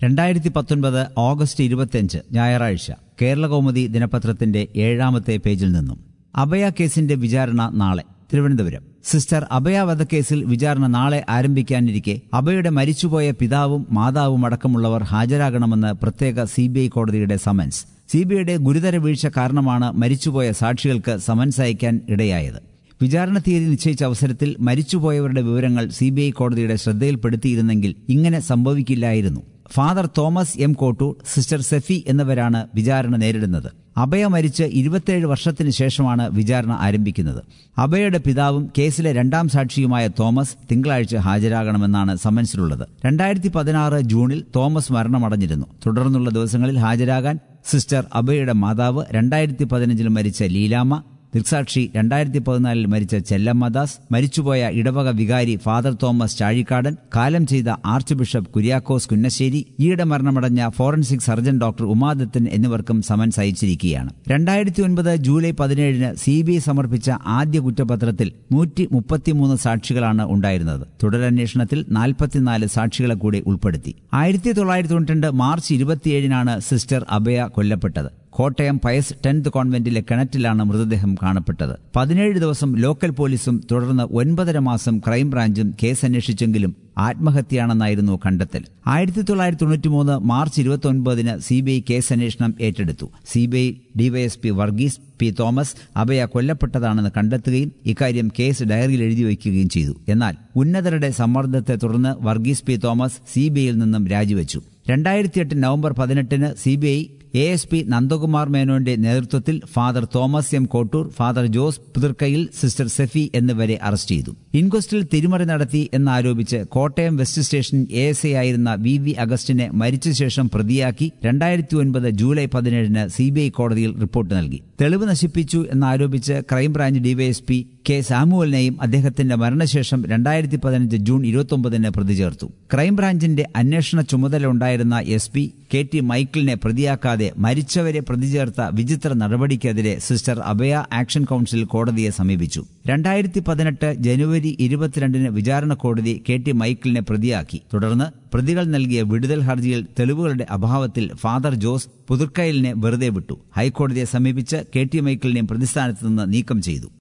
രണ്ടായിരത്തി പത്തൊൻപത് ഓഗസ്റ്റ് ഇരുപത്തിയഞ്ച് ഞായറാഴ്ച കേരളകൗമുദി ദിനപത്രത്തിന്റെ ഏഴാമത്തെ പേജിൽ നിന്നും അഭയ കേസിന്റെ വിചാരണ നാളെ തിരുവനന്തപുരം സിസ്റ്റർ അഭയ വധക്കേസിൽ വിചാരണ നാളെ ആരംഭിക്കാനിരിക്കെ അഭയുടെ മരിച്ചുപോയ പിതാവും മാതാവും അടക്കമുള്ളവർ ഹാജരാകണമെന്ന് പ്രത്യേക സിബിഐ കോടതിയുടെ സമൻസ് സിബിഐയുടെ ഗുരുതര വീഴ്ച കാരണമാണ് മരിച്ചുപോയ സാക്ഷികൾക്ക് സമൻസ് അയക്കാൻ ഇടയായത് വിചാരണ തീയതി നിശ്ചയിച്ച അവസരത്തിൽ മരിച്ചുപോയവരുടെ വിവരങ്ങൾ സിബിഐ കോടതിയുടെ ശ്രദ്ധയിൽപ്പെടുത്തിയിരുന്നെങ്കിൽ ഇങ്ങനെ സംഭവിക്കില്ലായിരുന്നു father Thomas M Kottoor sister Sephy എന്നിവരാണ് വിചാരണ നേരിടുന്നത് അഭയ മരിച്ച് ഇരുപത്തിയേഴ് വർഷത്തിന് ശേഷമാണ് വിചാരണ ആരംഭിക്കുന്നത് അഭയയുടെ പിതാവും കേസിലെ രണ്ടാം സാക്ഷിയുമായ തോമസ് തിങ്കളാഴ്ച ഹാജരാകണമെന്നാണ് സമൻസിലുള്ളത് രണ്ടായിരത്തി പതിനാറ് ജൂണിൽ തോമസ് മരണമടഞ്ഞിരുന്നു തുടർന്നുള്ള ദിവസങ്ങളിൽ ഹാജരാകാൻ സിസ്റ്റർ അഭയയുടെ മാതാവ് രണ്ടായിരത്തി പതിനഞ്ചിൽ മരിച്ച ലീലാമ്മ ദൃക്സാക്ഷി രണ്ടായിരത്തി പതിനാലിൽ മരിച്ച ചെല്ലമ്മദാസ് മരിച്ചുപോയ ഇടവക വികാരി ഫാദർ തോമസ് ചാഴിക്കാടൻ കാലം ചെയ്ത ആർച്ച് ബിഷപ്പ് കുര്യാക്കോസ് കുന്നശ്ശേരി ഈയിടെ മരണമടഞ്ഞ ഫോറൻസിക് സർജൻ ഡോക്ടർ ഉമാദത്തൻ എന്നിവർക്കും സമൻസ് അയച്ചിരിക്കുകയാണ് രണ്ടായിരത്തി ഒൻപത് ജൂലൈ പതിനേഴിന് സി ബി ഐ സമർപ്പിച്ച ആദ്യ കുറ്റപത്രത്തിൽ നൂറ്റി മുപ്പത്തിമൂന്ന് സാക്ഷികളാണ് ഉണ്ടായിരുന്നത് തുടരന്വേഷണത്തിൽ നാൽപ്പത്തിനാല് സാക്ഷികളെ കൂടി ഉൾപ്പെടുത്തി ആയിരത്തി തൊള്ളായിരത്തി തൊണ്ണൂറ്റി മാർച്ച് ഇരുപത്തിയേഴിനാണ് സിസ്റ്റർ അഭയ കൊല്ലപ്പെട്ടത് കോട്ടയം പയസ് ടെൻത്ത് കോൺവെന്റിലെ കിണറ്റിലാണ് മൃതദേഹം കാണപ്പെട്ടത് പതിനേഴ് ദിവസം ലോക്കൽ പോലീസും തുടർന്ന് ഒൻപതര മാസം ക്രൈംബ്രാഞ്ചും കേസ് അന്വേഷിച്ചെങ്കിലും ആത്മഹത്യയാണെന്നായിരുന്നു കണ്ടെത്തൽ ആയിരത്തി തൊള്ളായിരത്തി തൊണ്ണൂറ്റിമൂന്ന് മാർച്ച് ഇരുപത്തി ഒൻപതിന് സി ബി ഐ കേസ് അന്വേഷണം ഏറ്റെടുത്തു C B I DYSP Varghese P Thomas Abhaya കൊല്ലപ്പെട്ടതാണെന്ന് കണ്ടെത്തുകയും ഇക്കാര്യം കേസ് ഡയറിയിൽ എഴുതി വയ്ക്കുകയും ചെയ്തു എന്നാൽ ഉന്നതരുടെ സമ്മർദ്ദത്തെ തുടർന്ന് Varghese P Thomas C B ഐയിൽ നിന്നും രാജിവെച്ചു രണ്ടായിരത്തി എട്ട് നവംബർ പതിനെട്ടിന് C B I A S P Nandakumar മേനോന്റെ നേതൃത്വത്തിൽ father Thomas M Kottoor father Jose Puthrikkayil sister Sephy എന്നിവരെ അറസ്റ്റ് ചെയ്തു ഇൻക്വസ്റ്റിൽ തിരിമറി നടത്തി എന്നാരോപിച്ച് Kottayam west station A S I ആയിരുന്ന വി വി അഗസ്റ്റിനെ മരിച്ച ശേഷം പ്രതിയാക്കി രണ്ടായിരത്തി ഒൻപത് ജൂലൈ പതിനേഴിന് സി ബി ഐ കോടതിയിൽ റിപ്പോർട്ട് നൽകി തെളിവ് നശിപ്പിച്ചു എന്നാരോപിച്ച് ക്രൈംബ്രാഞ്ച് ഡിവൈഎസ്പി കെ സാമുവലിനെയും അദ്ദേഹത്തിന്റെ മരണശേഷം രണ്ടായിരത്തി പതിനഞ്ച് ജൂൺ ഇരുപത്തൊമ്പതിന് പ്രതി ചേർത്തു ക്രൈംബ്രാഞ്ചിന്റെ അന്വേഷണ ചുമതല ഉണ്ടായിരുന്ന എസ് പി കെ ടി മൈക്കിളിനെ പ്രതിയാക്കാതെ മരിച്ചവരെ പ്രതി ചേർത്ത വിചിത്ര നടപടിക്കെതിരെ സിസ്റ്റർ അഭയ ആക്ഷൻ കൌൺസിൽ കോടതിയെ സമീപിച്ചു രണ്ടായിരത്തി പതിനെട്ട് ജനുവരി ഇരുപത്തിരണ്ടിന് വിചാരണ കോടതി കെ ടി മൈക്കിളിനെ പ്രതിയാക്കി തുടർന്ന് പ്രതികൾ നൽകിയ വിടുതൽ ഹർജിയിൽ തെളിവുകളുടെ അഭാവത്തിൽ ഫാദർ ജോസ് പുതുർക്കയിലിനെ വെറുതെ വിട്ടു ഹൈക്കോടതിയെ സമീപിച്ച് കെ ടി മൈക്കിളിനെ പ്രതിസ്ഥാനത്ത് നിന്ന് നീക്കം ചെയ്തു